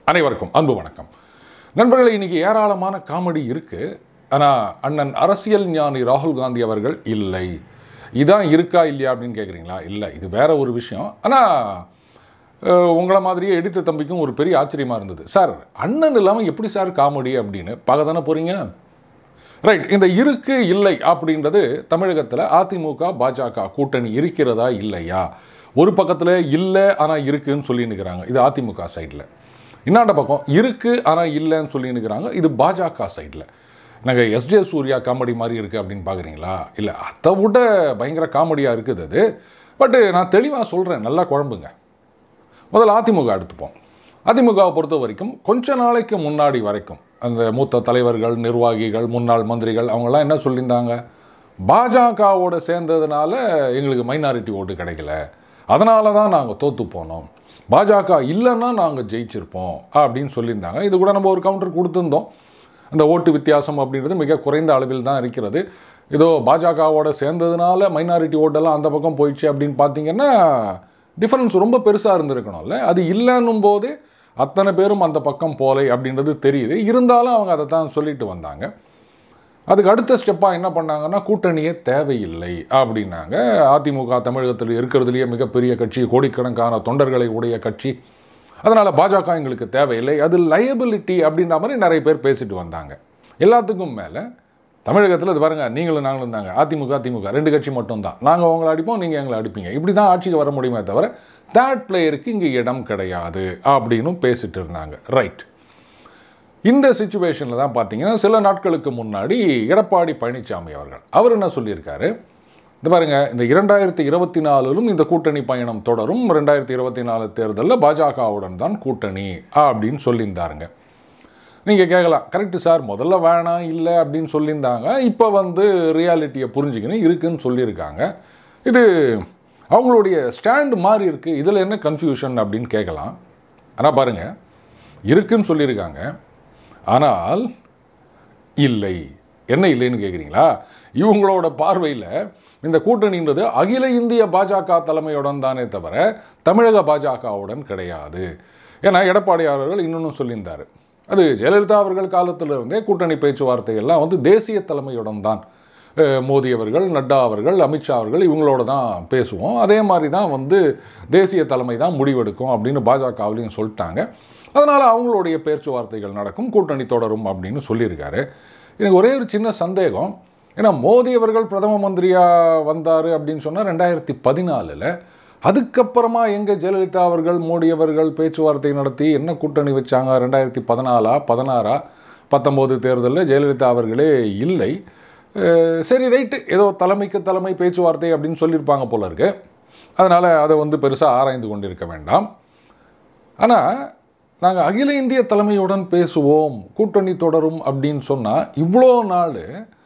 அனைவருக்கும் அன்பு வணக்கம் நண்பர்களே இன்னைக்கு ஏராளமான காமெடி இருக்கு ஆனால் அண்ணன் அரசியல் ஞானி ராகுல் காந்தி அவர்கள் இல்லை இதான் இருக்கா இல்லையா அப்படின்னு கேட்குறீங்களா இல்லை இது வேற ஒரு விஷயம் ஆனால் உங்களை மாதிரியே எடுத்த தம்பிக்கும் ஒரு பெரிய ஆச்சரியமாக இருந்தது சார் அண்ணன் இல்லாமல் எப்படி சார் காமெடி அப்படின்னு பார்க்க தானே போகிறீங்க ரைட் இந்த இருக்கு இல்லை அப்படின்றது தமிழகத்தில் அதிமுக பாஜக கூட்டணி இருக்கிறதா இல்லையா ஒரு பக்கத்தில் இல்லை ஆனால் இருக்குன்னு சொல்லின்னுக்கிறாங்க இது அதிமுக சைடில் இன்னாண்ட பக்கம் இருக்கு ஆனால் இல்லைன்னு சொல்லின்னுக்கிறாங்க இது பாஜக சைடில் நாங்கள் எஸ்ஜே சூர்யா காமெடி மாதிரி இருக்குது அப்படின்னு பார்க்குறீங்களா இல்லை அதை விட பயங்கர காமெடியாக இருக்குது அது பட்டு நான் தெளிவாக சொல்கிறேன் நல்லா குழம்புங்க முதல்ல அதிமுக எடுத்துப்போம் அதிமுகவை பொறுத்த வரைக்கும் கொஞ்ச நாளைக்கு முன்னாடி வரைக்கும் அந்த மூத்த தலைவர்கள் நிர்வாகிகள் முன்னாள் மந்திரிகள் அவங்கெல்லாம் என்ன சொல்லியிருந்தாங்க பாஜகவோட சேர்ந்ததுனால எங்களுக்கு மைனாரிட்டி ஓட்டு கிடைக்கல அதனால தான் நாங்கள் தோற்று போனோம் பாஜக இல்லைன்னா நாங்கள் ஜெயிச்சிருப்போம் அப்படின்னு சொல்லியிருந்தாங்க இது கூட நம்ம ஒரு கவுண்டர் கொடுத்துருந்தோம் அந்த ஓட்டு வித்தியாசம் அப்படின்றது மிக குறைந்த அளவில் தான் இருக்கிறது ஏதோ பாஜகவோட சேர்ந்ததுனால மைனாரிட்டி ஓட்டெல்லாம் அந்த பக்கம் போயிடுச்சு அப்படின்னு பார்த்தீங்கன்னா டிஃபரன்ஸ் ரொம்ப பெருசாக இருந்திருக்கணும்ல அது இல்லைன்னும் போது அத்தனை பேரும் அந்த பக்கம் போலை அப்படின்றது தெரியுது இருந்தாலும் அவங்க அதை தான் சொல்லிட்டு வந்தாங்க அதுக்கு அடுத்த ஸ்டெப்பாக என்ன பண்ணாங்கன்னா கூட்டணியே தேவையில்லை அப்படின்னாங்க அதிமுக தமிழகத்தில் இருக்கிறதுலேயே மிகப்பெரிய கட்சி கோடிக்கணக்கான தொண்டர்களை உடைய கட்சி அதனால் பாஜக எங்களுக்கு தேவையில்லை அது லயபிலிட்டி அப்படின்ற மாதிரி நிறைய பேர் பேசிட்டு வந்தாங்க எல்லாத்துக்கும் மேலே தமிழகத்தில் இது பாருங்க நீங்களும் நாங்களும் தாங்க அதிமுக திமுக ரெண்டு கட்சி மட்டும்தான் நாங்கள் உங்களை அடிப்போம் நீங்கள் எங்களை அடிப்பீங்க இப்படி தான் ஆட்சிக்கு வர முடியுமே தவிர தேர்ட் பிளேயருக்கு இங்கே இடம் கிடையாது அப்படின்னு பேசிட்டு இருந்தாங்க ரைட் இந்த சுச்சுவேஷனில் தான் பார்த்தீங்கன்னா சில நாட்களுக்கு முன்னாடி எடப்பாடி பழனிசாமி அவர்கள் அவர் என்ன சொல்லியிருக்காரு இந்த பாருங்க இந்த இரண்டாயிரத்தி இருபத்தி நாலிலும் இந்த கூட்டணி பயணம் தொடரும் ரெண்டாயிரத்தி இருபத்தி நாலு தேர்தலில் பாஜகவுடன் தான் கூட்டணி அப்படின்னு சொல்லியிருந்தாருங்க நீங்கள் கேட்கலாம் கரெக்டு சார் முதல்ல வேணாம் இல்லை அப்படின்னு சொல்லியிருந்தாங்க இப்போ வந்து ரியாலிட்டியை புரிஞ்சுக்கணும் இருக்குன்னு சொல்லியிருக்காங்க இது அவங்களுடைய ஸ்டாண்ட் மாறி இருக்குது இதில் என்ன கன்ஃபியூஷன் அப்படின்னு கேட்கலாம் ஆனால் பாருங்கள் இருக்குன்னு சொல்லியிருக்காங்க ஆனால் இல்லை என்ன இல்லைன்னு கேட்குறீங்களா இவங்களோட பார்வையில் இந்த கூட்டணின்றது அகில இந்திய பாஜக தலைமையுடன் தானே தவிர தமிழக பாஜகவுடன் கிடையாது ஏன்னா எடப்பாடி அவர்கள் இன்னொன்று சொல்லியிருந்தார் அது ஜெயலலிதா அவர்கள் காலத்திலிருந்தே கூட்டணி பேச்சுவார்த்தை எல்லாம் வந்து தேசிய தலைமையுடன் தான் அஹ், மோடி அவர்கள் நட்டா அவர்கள் அமித்ஷா அவர்கள் இவங்களோட தான் பேசுவோம் அதே மாதிரி தான் வந்து தேசிய தலைமை தான் முடிவெடுக்கும் அப்படின்னு பாஜகவிலையும் சொல்லிட்டாங்க அதனால் அவங்களுடைய பேச்சுவார்த்தைகள் நடக்கும் கூட்டணி தொடரும் அப்படின்னு சொல்லியிருக்காரு எனக்கு ஒரே ஒரு சின்ன சந்தேகம் ஏன்னா மோடி அவர்கள் பிரதம மந்திரியாக வந்தார் அப்படின்னு சொன்னால் ரெண்டாயிரத்தி பதினாலில் அதுக்கப்புறமா எங்கே ஜெயலலிதா அவர்கள் மோடி அவர்கள் பேச்சுவார்த்தை நடத்தி என்ன கூட்டணி வச்சாங்க ரெண்டாயிரத்தி பதினாலா பதினாறா பத்தொம்போது தேர்தலில் ஜெயலலிதா அவர்களே இல்லை அஹ் சரி ரைட்டு ஏதோ தலைமைக்கு தலைமை பேச்சுவார்த்தை அப்படின்னு சொல்லியிருப்பாங்க போல இருக்கு அதனால் அதை வந்து பெருசாக ஆராய்ந்து கொண்டிருக்க வேண்டாம் ஆனால் நாங்கள் அகில இந்திய தலைமையுடன் பேசுவோம் கூட்டணி தொடரும் அப்படின்னு சொன்னால் இவ்வளோ நாள்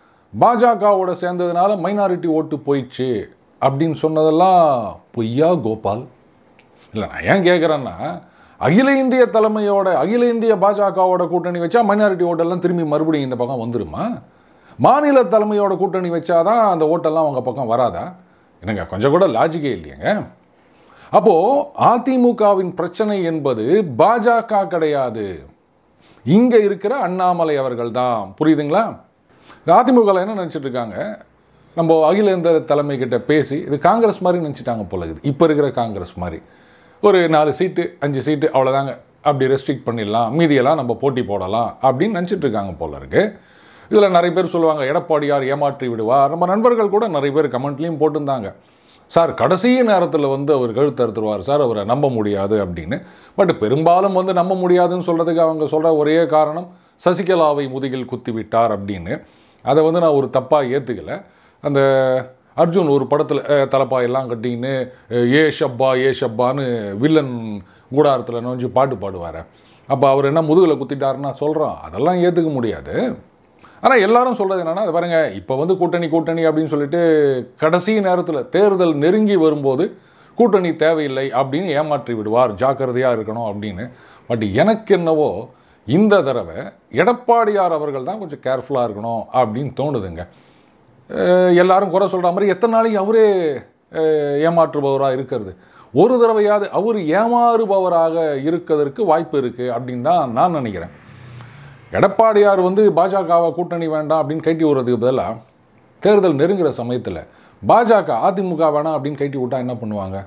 பாஜகவோட சேர்ந்ததுனால மைனாரிட்டி ஓட்டு போயிடுச்சு அப்படின்னு சொன்னதெல்லாம் பொய்யா கோபால் இல்லை நான் ஏன் கேட்குறேன்னா அகில இந்திய தலைமையோட அகில இந்திய பாஜகவோட கூட்டணி வச்சா மைனாரிட்டி ஓட்டெல்லாம் திரும்பி மறுபடியும் இந்த பக்கம் வந்துருமா மாநில தலைமையோட கூட்டணி வச்சாதான் அந்த ஓட்டெல்லாம் உங்கள் பக்கம் வராதா என்னங்க கொஞ்சம் கூட லாஜிக்கே இல்லையங்க அப்போ அதிமுகவின் பிரச்சனை என்பது பாஜக கிடையாது இங்க இருக்கிற அண்ணாமலை அவர்கள் தான் புரியுதுங்களா அதிமுக என்ன நினைச்சிட்டு இருக்காங்க நம்ம அகில இந்திய தலைமை கிட்ட பேசி இது காங்கிரஸ் மாதிரி நினச்சிட்டாங்க போல இருக்குது இப்போ இருக்கிற காங்கிரஸ் மாதிரி ஒரு நாலு சீட்டு அஞ்சு சீட்டு அவ்வளோதாங்க அப்படி ரெஸ்ட்ரிக்ட் பண்ணிடலாம் மீதியெல்லாம் நம்ம போட்டி போடலாம் அப்படின்னு நினச்சிட்டு இருக்காங்க போல இருக்கு இதில் நிறைய பேர் சொல்லுவாங்க எடப்பாடியார் ஏமாற்றி விடுவார் நம்ம நண்பர்கள் கூட நிறைய பேர் கமெண்ட்லேயும் போட்டிருந்தாங்க சார் கடைசி நேரத்தில் வந்து அவர் கழுத்து அறுத்துருவார் சார் அவரை நம்ப முடியாது அப்படின்னு பட் பெரும்பாலும் வந்து நம்ப முடியாதுன்னு சொல்கிறதுக்கு அவங்க சொல்கிற ஒரே காரணம் சசிகலாவை முதுகில் குத்தி விட்டார் அப்படின்னு அதை வந்து நான் ஒரு தப்பாக ஏற்றுக்கல அந்த அர்ஜுன் ஒரு படத்தில் தலைப்பாயெல்லாம் கட்டின்னு அஹ், ஏ ஷப்பா ஏ ஷப்பான்னு வில்லன் கூடாரத்தில் நுழைஞ்சு பாட்டு பாடுவார் அப்போ அவர் என்ன முதுகில் குத்திட்டாருன்னா சொல்கிறோம் அதெல்லாம் ஏற்றுக்க முடியாது ஆனால் எல்லாரும் சொல்கிறது என்னென்னா அது பாருங்க இப்போ வந்து கூட்டணி கூட்டணி அப்படின்னு சொல்லிட்டு கடைசி நேரத்தில் தேர்தல் நெருங்கி வரும்போது கூட்டணி தேவையில்லை அப்படின்னு ஏமாற்றி விடுவார் ஜாக்கிரதையாக இருக்கணும் அப்படின்னு பட் எனக்கு என்னவோ இந்த தடவை எடப்பாடியார் அவர்கள் தான் கொஞ்சம் கேர்ஃபுல்லாக இருக்கணும் அப்படின்னு தோணுதுங்க அஹ் எல்லாரும் குறை சொல்கிற மாதிரி எத்தனை நாளைக்கு அவரே அஹ், ஏமாற்றுபவராக இருக்கிறது ஒரு தடவையாவது அவர் ஏமாறுபவராக இருக்கிறதுக்கு வாய்ப்பு இருக்குது அப்படின்னு தான் நான் நினைக்கிறேன் எடப்பாடியார் வந்து பாஜகவை கூட்டணி வேண்டாம் அப்படின்னு கைட்டி விடுறதுக்கு பதிலாக தேர்தல் நெருங்குற சமயத்தில் பாஜக அதிமுக வேணாம் அப்படின்னு கைட்டி விட்டா என்ன பண்ணுவாங்க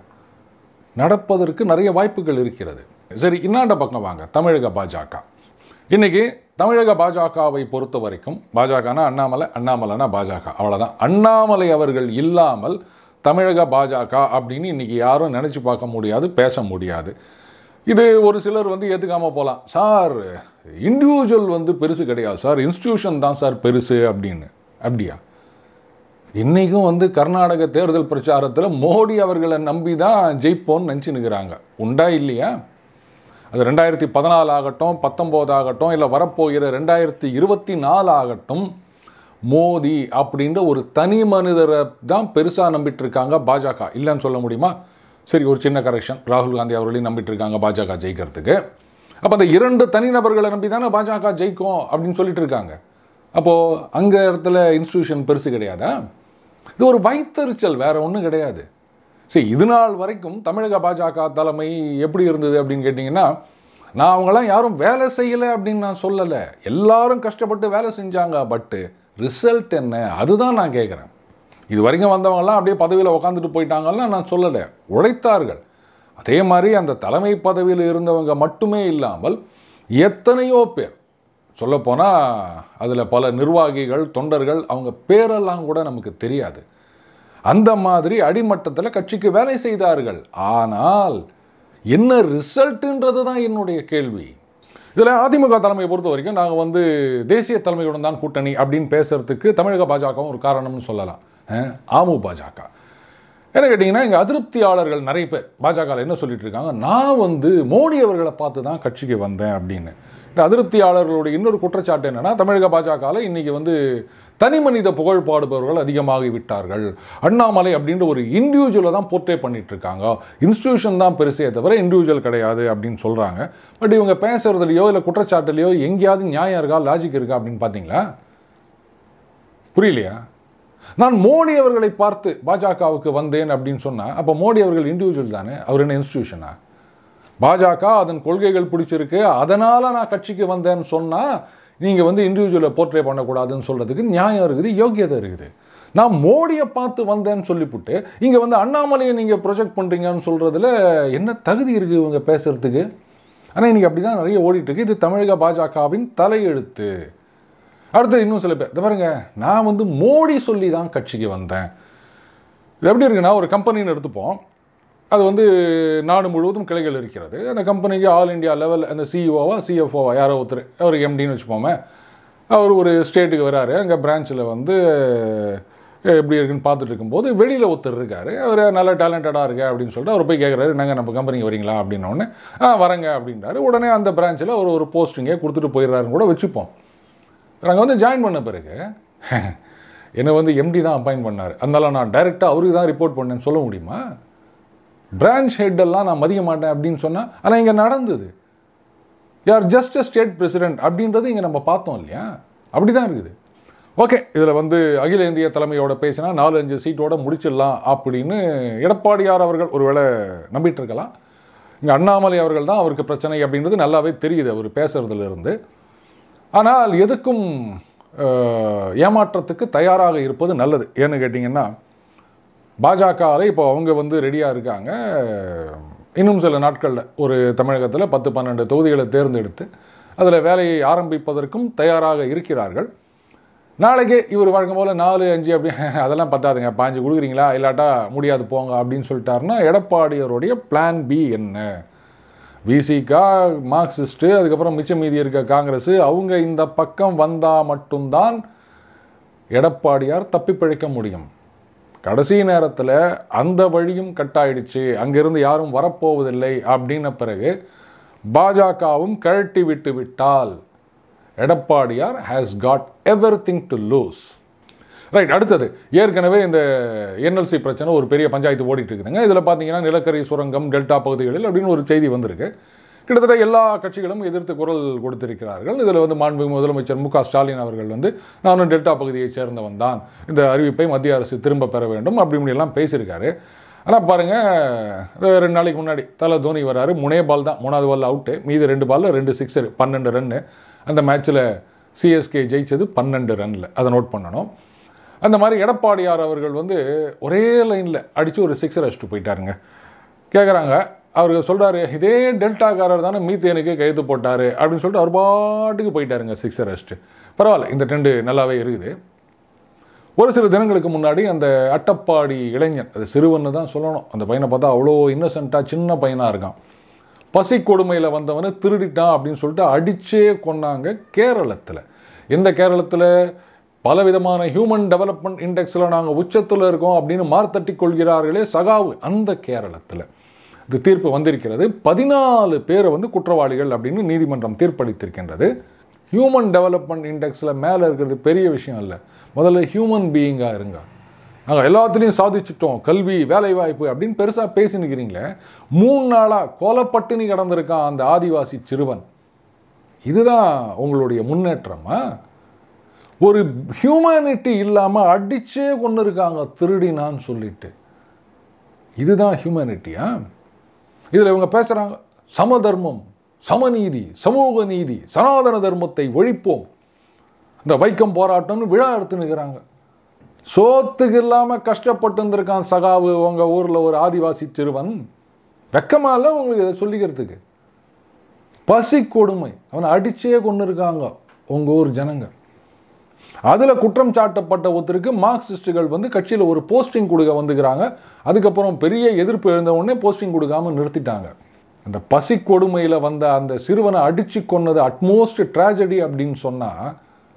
நடப்பதற்கு நிறைய வாய்ப்புகள் இருக்கிறது சரி இன்னாண்ட பக்கம் வாங்க தமிழக பாஜக இன்னைக்கு தமிழக பாஜகவை பொறுத்த வரைக்கும் பாஜகனா அண்ணாமலை அண்ணாமலைனா பாஜக அவ்வளோதான் அண்ணாமலை அவர்கள் இல்லாமல் தமிழக பாஜக அப்படின்னு இன்னைக்கு யாரும் நினச்சி பார்க்க முடியாது பேச முடியாது இது ஒரு சிலர் வந்து ஏற்றுக்காமல் போகலாம் சார் இண்டிவிஜுவல் வந்து பெருசு கிடையாது சார் இன்ஸ்டிடியூஷன் தான் சார் பெருசு அப்படின்னு அப்படியா இன்றைக்கும் வந்து கர்நாடக தேர்தல் பிரச்சாரத்தில் மோடி அவர்களை நம்பி தான் ஜெயிப்போன்னு நினச்சினுக்கிறாங்க உண்டா இல்லையா அது ரெண்டாயிரத்தி பதினாலு ஆகட்டும் பத்தொம்போது ஆகட்டும் இல்லை வரப்போகிற ரெண்டாயிரத்தி இருபத்தி நாலு ஆகட்டும் மோடி அப்படின்ற ஒரு தனி மனிதரை தான் பெருசாக நம்பிட்டு இருக்காங்க பாஜக இல்லைன்னு சொல்ல முடியுமா சரி ஒரு சின்ன கரெக்ஷன் ராகுல் காந்தி அவர்களையும் நம்பிட்டு இருக்காங்க பாஜக ஜெயிக்கிறதுக்கு அப்போ அந்த இரண்டு தனிநபர்களை நம்பி தானே பாஜக ஜெயிக்கும் அப்படின்னு சொல்லிட்டு இருக்காங்க அப்போது அங்கே இடத்துல இன்ஸ்டிடியூஷன் பெருசு கிடையாதா இது ஒரு வைத்தறிச்சல் வேற ஒன்றும் கிடையாது சரி இது நாள் வரைக்கும் தமிழக பாஜக தலைமை எப்படி இருந்தது அப்படின்னு கேட்டிங்கன்னா நான் அவங்களாம் யாரும் வேலை செய்யலை அப்படின்னு நான் சொல்லலை எல்லாரும் கஷ்டப்பட்டு வேலை செஞ்சாங்க பட்டு ரிசல்ட் என்ன அதுதான் நான் கேட்குறேன் இது வரைக்கும் வந்தவங்கலாம் அப்படியே பதவியில் உட்காந்துட்டு போயிட்டாங்கன்னா நான் சொல்லலை உழைத்தார்கள் அதே மாதிரி அந்த தலைமை பதவியில் இருந்தவங்க மட்டுமே இல்லாமல் எத்தனையோ பேர் சொல்லப்போனால் அதில் பல நிர்வாகிகள் தொண்டர்கள் அவங்க பேரெல்லாம் கூட நமக்கு தெரியாது அந்த மாதிரி அடிமட்டத்தில் கட்சிக்கு வேலை செய்தார்கள் ஆனால் என்ன ரிசல்ட்டுன்றது தான் என்னுடைய கேள்வி இதில் அதிமுக தலைமையை பொறுத்த வரைக்கும் நாங்கள் வந்து தேசிய தலைமையுடன் தான் கூட்டணி அப்படின்னு பேசுறதுக்கு தமிழக பாஜகவும் ஒரு காரணம்னு சொல்லலாம் அஹ், அமு பாஜக என்ன கேட்டிங்கன்னா இங்கே அதிருப்தியாளர்கள் நிறைய பேர் பாஜகவில் என்ன சொல்லிட்டு இருக்காங்க நான் வந்து மோடி அவர்களை பார்த்து தான் கட்சிக்கு வந்தேன் அப்படின்னு இந்த அதிருப்தியாளர்களுடைய இன்னொரு குற்றச்சாட்டு என்னன்னா தமிழக பாஜகவில் இன்னைக்கு வந்து தனி மனித புகழ் பாடுபவர்கள் அதிகமாகி விட்டார்கள் அண்ணாமலை அப்படின்ற ஒரு இண்டிவிஜுவலை தான் போர்ட்ரே பண்ணிட்டு இருக்காங்க இன்ஸ்டிடியூஷன் தான் பெருசே தவிர இண்டிவிஜுவல் கிடையாது அப்படின்னு சொல்கிறாங்க பட் இவங்க பேசுறதுலையோ இல்லை குற்றச்சாட்டுலையோ எங்கேயாவது நியாயம் இருக்கா லாஜிக் இருக்கா அப்படின்னு பார்த்தீங்களா புரியலையா நான் மோடி அவர்களை பார்த்து பாஜகவுக்கு வந்தேன் அப்படின்னு சொன்னால் அப்போ மோடி அவர்கள் இண்டிவிஜுவல் தானே அவர் என்ன இன்ஸ்டிடியூஷனா பாஜக அதன் கொள்கைகள் பிடிச்சிருக்கு அதனால் நான் கட்சிக்கு வந்தேன்னு சொன்னால் நீங்கள் வந்து இண்டிவிஜுவலை போர்ட்ரே பண்ணக்கூடாதுன்னு சொல்கிறதுக்கு நியாயம் இருக்குது யோக்கியதை இருக்குது நான் மோடியை பார்த்து வந்தேன்னு சொல்லிவிட்டு இங்கே வந்து அண்ணாமலையை நீங்கள் ப்ரொஜெக்ட் பண்ணுறீங்கன்னு சொல்கிறதுல என்ன தகுதி இருக்குது இவங்க பேசுகிறதுக்கு ஆனால் இன்றைக்கி அப்படி தான் நிறைய ஓடிட்டு இருக்கு இது தமிழக பாஜகவின் தலையெழுத்து அடுத்து இன்னும் சில பேர் இதை பாருங்க நான் வந்து மோடி சொல்லி தான் கட்சிக்கு வந்தேன் இது எப்படி இருக்குன்னா ஒரு கம்பெனின்னு எடுத்துப்போம் அது வந்து நாடு முழுவதும் கிளைகள் இருக்கிறது அந்த கம்பெனிக்கு ஆல் இந்தியா லெவல் அந்த சிஇஓவா சிஎஃப்ஓவா யாரோ ஒருத்தர் அவர் எம்டின்னு வச்சுப்போமே அவர் ஒரு ஸ்டேட்டுக்கு வராரு அங்கே பிரான்ச்சில் வந்து எப்படி இருக்குன்னு பார்த்துட்டு இருக்கும்போது வெளியில் ஒருத்தர் இருக்கார் அவர் நல்ல டேலண்டடாக இருக்கு அப்படின்னு சொல்லிட்டு அவர் போய் கேட்குறாரு நாங்கள் நம்ம கம்பெனிக்கு வரீங்களா அப்படின்ன உடனே ஆ வரேங்க அப்படின்றாரு உடனே அந்த பிரான்ச்சில் ஒரு ஒரு போஸ்டிங்கே கொடுத்துட்டு போயிடுறாருன்னு கூட வச்சுப்போம் நாங்கள் வந்து ஜாயின் பண்ண பிறகு என்னை வந்து எம்டி தான் அப்பாயின்ட் பண்ணார் அதனால நான் டைரெக்டாக அவருக்கு தான் ரிப்போர்ட் பண்ணேன்னு சொல்ல முடியுமா பிரான்ச் ஹெட்டெல்லாம் நான் மதிக்க மாட்டேன் அப்படின்னு சொன்னால் ஆனால் இங்கே நடந்தது யார் ஜஸ்ட் அ ஸ்டேட் பிரசிடென்ட் அப்படின்றது இங்கே நம்ம பார்த்தோம் இல்லையா அப்படி தான் இருக்குது ஓகே இதில் வந்து அகில இந்திய தலைமையோட பேசினா நாலு அஞ்சு சீட்டோட முடிச்சிடலாம் அப்படின்னு எடப்பாடியார் அவர்கள் ஒருவேளை நம்பிட்டு இருக்கலாம் இங்கே அண்ணாமலை அவர்கள் தான் அவருக்கு பிரச்சனை அப்படின்றது நல்லாவே தெரியுது அவர் பேசுறதுல இருந்து ஆனால் எதுக்கும் அஹ், ஏமாற்றத்துக்கு தயாராக இருப்பது நல்லது ஏன்னு கேட்டிங்கன்னா பாஜகவில் இப்போ அவங்க வந்து ரெடியாக இருக்காங்க இன்னும் சில நாட்களில் ஒரு தமிழகத்தில் பத்து பன்னெண்டு தொகுதிகளை தேர்ந்தெடுத்து அதில் வேலையை ஆரம்பிப்பதற்கும் தயாராக இருக்கிறார்கள் நாளைக்கு இவர் வழக்கம் போல் நாலு அஞ்சு அப்படி அதெல்லாம் பத்தாதுங்க பாஞ்சு கொடுக்குறீங்களா இல்லாட்டா முடியாது போங்க அப்படின்னு சொல்லிட்டாருன்னா எடப்பாடியாருடைய பிளான் பி என்ன விசிகா மார்க்சிஸ்ட்டு அதுக்கப்புறம் மிச்சம் மீதி இருக்க காங்கிரஸ் அவங்க இந்த பக்கம் வந்தால் மட்டும்தான் எடப்பாடியார் தப்பி பிழைக்க முடியும் கடைசி நேரத்தில் அந்த வழியும் கட்டாயிடுச்சு அங்கிருந்து யாரும் வரப்போவதில்லை அப்படின்ன பிறகு பாஜகவும் கழட்டி விட்டு விட்டால் எடப்பாடியார் has got everything to lose right அடுத்தது ஏற்கனவே இந்த என்எல்சி பிரச்சனை ஒரு பெரிய பஞ்சாயத்து ஓடிட்டு இருக்குதுங்க இதில் பார்த்தீங்கன்னா நிலக்கரி சுரங்கம் டெல்டா பகுதிகளில் அப்படின்னு ஒரு செய்தி வந்திருக்கு கிட்டத்தட்ட எல்லா கட்சிகளும் எதிர்த்து குரல் கொடுத்திருக்கிறார்கள் இதில் வந்து மாண்புமிகு முதலமைச்சர் மு க ஸ்டாலின் அவர்கள் வந்து நானும் டெல்டா பகுதியைச் சேர்ந்தவன் தான் இந்த அறிவிப்பை மத்திய அரசு திரும்ப பெற வேண்டும் அப்படி இப்படி எல்லாம் பேசியிருக்காரு ஆனால் பாருங்கள் ரெண்டு நாளைக்கு முன்னாடி தலை தோனி வராரு மூணே பால் தான் மூணாவது பால் அவுட்டு மீதி ரெண்டு பாலில் ரெண்டு சிக்ஸர் பன்னெண்டு ரன்னு அந்த மேட்ச்சில் சிஎஸ்கே ஜெயிச்சது பன்னெண்டு ரன்னில் அதை நோட் பண்ணணும் அந்த மாதிரி எடப்பாடியார் அவர்கள் வந்து ஒரே லைனில் அடித்து ஒரு சிக்ஸர் அடிச்சுட்டு போயிட்டாருங்க கேட்குறாங்க அவருக்கு சொல்கிறாரு இதே டெல்டாக்காரர் தானே மீத்தேனுக்கு கையெழுத்து போட்டார் அப்படின்னு சொல்லிட்டு அவர் பாட்டுக்கு போயிட்டாருங்க சிக்ஸர் அடிச்சுட்டு பரவாயில்ல இந்த ட்ரெண்டு நல்லாவே இருக்குது ஒரு சில தினங்களுக்கு முன்னாடி அந்த அட்டப்பாடி இளைஞன் அது சிறுவன்னு தான் சொல்லணும் அந்த பையனை பார்த்தா அவ்வளோ இன்னசென்ட்டாக சின்ன பையனாக இருக்கான் பசி கொடுமையில் வந்தவனை திருடிட்டான் அப்படின்னு சொல்லிட்டு அடிச்சே கொன்னாங்க கேரளத்தில் எந்த கேரளத்தில் பலவிதமான ஹியூமன் டெவலப்மெண்ட் இண்டெக்ஸில் நாங்கள் உச்சத்தில் இருக்கோம் அப்படின்னு மார்த்தட்டி கொள்கிறார்களே சகாவு அந்த கேரளத்தில் இது தீர்ப்பு வந்திருக்கிறது பதினாலு பேரை வந்து குற்றவாளிகள் அப்படின்னு நீதிமன்றம் தீர்ப்பளித்திருக்கின்றது ஹியூமன் டெவலப்மெண்ட் இண்டெக்ஸில் மேலே இருக்கிறது பெரிய விஷயம் இல்லை முதல்ல ஹியூமன் பீயிங்காக இருங்க நாங்கள் எல்லாத்துலேயும் சாதிச்சிட்டோம் கல்வி வேலைவாய்ப்பு அப்படின்னு பெருசாக பேசினுக்கிறீங்களே மூணு நாளாக கொலப்பட்டினி கடந்திருக்கான் அந்த ஆதிவாசி சிறுவன் இதுதான் உங்களுடைய முன்னேற்றமா ஒரு ஹியூமனிட்டி இல்லாமல் அடிச்சே கொண்டு இருக்காங்க திருடினான்னு சொல்லிட்டு இதுதான் ஹியூமனிட்டியா இதில் இவங்க பேசுகிறாங்க சமதர்மம் சமநீதி சமூக நீதி சனாதன தர்மத்தை ஒழிப்போம் இந்த வைக்கம் போராட்டம்னு விழா எடுத்து நிற்கிறாங்க சோத்துக்கு இல்லாமல் கஷ்டப்பட்டு இருந்திருக்கான் சகாவு உங்கள் ஊரில் ஒரு ஆதிவாசி சிறுவன் வெக்கமா இல்லை உங்களுக்கு இதை சொல்லிக்கிறதுக்கு பசி கொடுமை அவனை அடிச்சே கொண்டு இருக்காங்க உங்கள் ஊர் ஜனங்க அதில் குற்றம் சாட்டப்பட்ட ஒருத்தருக்கு மார்க்சிஸ்டுகள் வந்து கட்சியில் ஒரு போஸ்டிங் கொடுக்க வந்துக்கிறாங்க அதுக்கப்புறம் பெரிய எதிர்ப்பு எழுந்த உடனே போஸ்டிங் கொடுக்காம நிறுத்திட்டாங்க அந்த பசி கொடுமையில் வந்த அந்த சிறுவனை அடிச்சு கொன்னது அட்மோஸ்ட் ட்ராஜடி அப்படின்னு சொன்னால்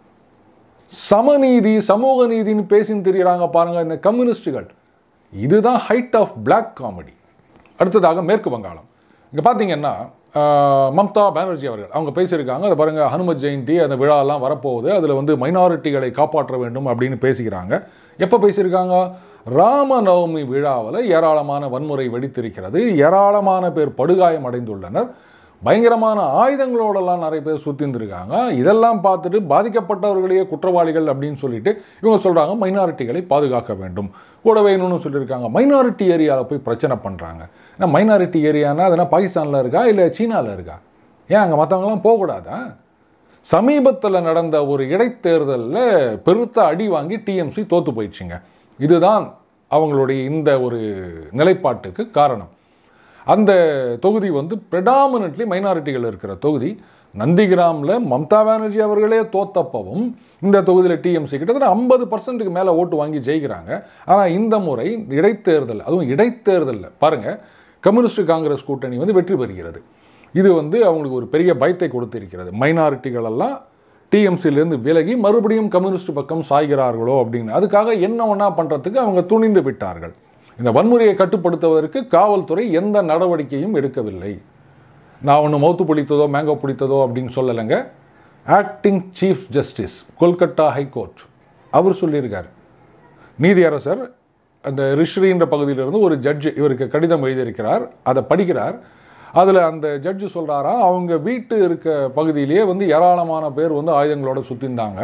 சமநீதி சமூக நீதின்னு பேசின்னு தெரியுறாங்க பாருங்க இந்த கம்யூனிஸ்டுகள் இதுதான் ஹைட் ஆஃப் பிளாக் காமெடி அடுத்ததாக மேற்கு வங்காளம் இங்கே பார்த்தீங்கன்னா ஆஹ், மம்தா பானர்ஜி அவர்கள் அவங்க பேசியிருக்காங்க அதை பாருங்கள் ஹனுமத் ஜெயந்தி அந்த விழாலாம் வரப்போகுது அதில் வந்து மைனாரிட்டிகளை காப்பாற்ற வேண்டும் அப்படின்னு பேசிக்கிறாங்க எப்போ பேசியிருக்காங்க ராமநவமி விழாவில் ஏராளமான வன்முறை வெடித்திருக்கிறது ஏராளமான பேர் படுகாயம் அடைந்துள்ளனர் பயங்கரமான ஆயுதங்களோடலாம் நிறைய பேர் சுத்திந்திருக்காங்க இதெல்லாம் பார்த்துட்டு பாதிக்கப்பட்டவர்களையே குற்றவாளிகள் அப்படின்னு சொல்லிட்டு இவங்க சொல்கிறாங்க மைனாரிட்டிகளை பாதுகாக்க வேண்டும் கூடவே இன்னொன்று சொல்லியிருக்காங்க மைனாரிட்டி ஏரியாவில் போய் பிரச்சனை பண்ணுறாங்க ஏன்னா மைனாரிட்டி ஏரியானா அதெல்லாம் பாகிஸ்தானில் இருக்கா இல்லை சீனாவில் இருக்கா ஏன் அங்கே மற்றவங்களாம் போகக்கூடாதா சமீபத்தில் நடந்த ஒரு இடைத்தேர்தலில் பெருத்த அடி வாங்கி டிஎம்சி தோத்து போயிடுச்சுங்க இதுதான் அவங்களுடைய இந்த ஒரு நிலைப்பாட்டுக்கு காரணம் அந்த தொகுதி வந்து ப்ரெடாமினட்லி மைனாரிட்டிகள் இருக்கிற தொகுதி நந்திகிராமில் மம்தா பானர்ஜி அவர்களே தோத்தப்பவும் இந்த தொகுதியில் டிஎம்சி கிட்டத்தட்ட ஐம்பது பர்சன்ட்டுக்கு மேலே ஓட்டு வாங்கி ஜெயிக்கிறாங்க ஆனால் இந்த முறை இடைத்தேர்தல் அதுவும் இடைத்தேர்தலில் பாருங்கள் கம்யூனிஸ்ட் காங்கிரஸ் கூட்டணி வந்து வெற்றி பெறுகிறது இது வந்து அவங்களுக்கு ஒரு பெரிய பயத்தை கொடுத்திருக்கிறது மைனாரிட்டிகள் எல்லாம் டிஎம்சியிலேருந்து விலகி மறுபடியும் கம்யூனிஸ்ட் பக்கம் சாய்கிறார்களோ அப்படின்னு அதுக்காக என்ன ஒன்றா பண்ணுறதுக்கு அவங்க துணிந்து விட்டார்கள் இந்த வன்முறையை கட்டுப்படுத்துவதற்கு காவல்துறை எந்த நடவடிக்கையும் எடுக்கவில்லை நான் ஒன்று மௌத்து பிடித்ததோ மேங்கோ பிடித்ததோ அப்படின்னு சொல்லலைங்க acting chief justice Kolkata high court அவர் சொல்லியிருக்காரு நீதியரசர் அந்த ரிஷ்ரின்ற பகுதியிலிருந்து ஒரு ஜட்ஜு இவருக்கு கடிதம் எழுதியிருக்கிறார் அதை படிக்கிறார் அதில் அந்த ஜட்ஜு சொல்கிறாரா அவங்க வீட்டு இருக்க பகுதியிலேயே வந்து ஏராளமான பேர் வந்து ஆயுதங்களோட சுற்றிருந்தாங்க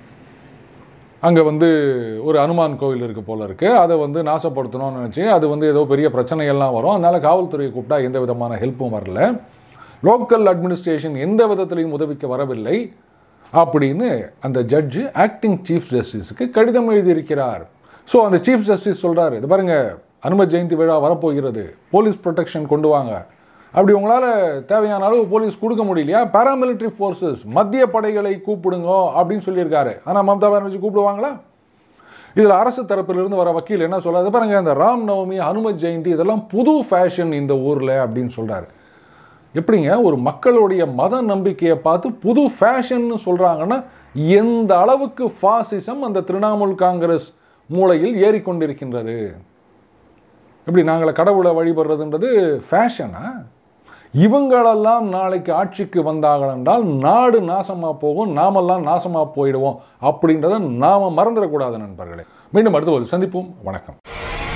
அங்கே வந்து ஒரு அனுமான் கோவில் இருக்கு போல இருக்கு அதை வந்து நாசப்படுத்தணும்னு நினச்சி அது வந்து ஏதோ பெரிய பிரச்சனைகள்லாம் வரும் அதனால காவல்துறையை கூப்பிட்டா எந்த விதமான ஹெல்ப்பும் வரல லோக்கல் அட்மினிஸ்ட்ரேஷன் எந்த விதத்திலையும் உதவிக்க வரவில்லை அப்படின்னு அந்த ஜட்ஜு ஆக்டிங் சீஃப் ஜஸ்டிஸுக்கு கடிதம் எழுதியிருக்கிறார் ஸோ அந்த சீஃப் ஜஸ்டிஸ் சொல்கிறார் இது பாருங்க அனுமதி ஜெயந்தி விழா வரப்போகிறது போலீஸ் ப்ரொடெக்ஷன் கொண்டு வாங்க அப்படி உங்களால் தேவையான அளவு போலீஸ் கொடுக்க முடியலையா பாராமிலிட்டரி ஃபோர்ஸஸ் மத்திய படைகளை கூப்பிடுங்க அப்படின்னு சொல்லியிருக்காரு ஆனால் மம்தா பானர்ஜி கூப்பிடுவாங்களா இதில் அரசு தரப்பிலிருந்து வர வக்கீல் என்ன சொல்றாரு பாருங்க இந்த ராம் நவமி அனுமதி ஜெயந்தி இதெல்லாம் புது ஃபேஷன் இந்த ஊரில் அப்படின்னு சொல்கிறாரு எப்படிங்க ஒரு மக்களுடைய மத நம்பிக்கையை பார்த்து புது ஃபேஷன்னு சொல்கிறாங்கன்னா எந்த அளவுக்கு ஃபாசிசம் அந்த திரிணாமுல் காங்கிரஸ் மூளையில் ஏறிக்கொண்டிருக்கின்றது எப்படி நாங்களை கடவுளை வழிபடுறதுன்றது ஃபேஷனா இவங்களெல்லாம் நாளைக்கு ஆட்சிக்கு வந்தார்கள் என்றால் நாடு நாசமாக போகும் நாமெல்லாம் நாசமாக போயிடுவோம் அப்படின்றத நாம் மறந்துடக்கூடாது நண்பர்களே மீண்டும் அடுத்த ஒரு சந்திப்போம் வணக்கம்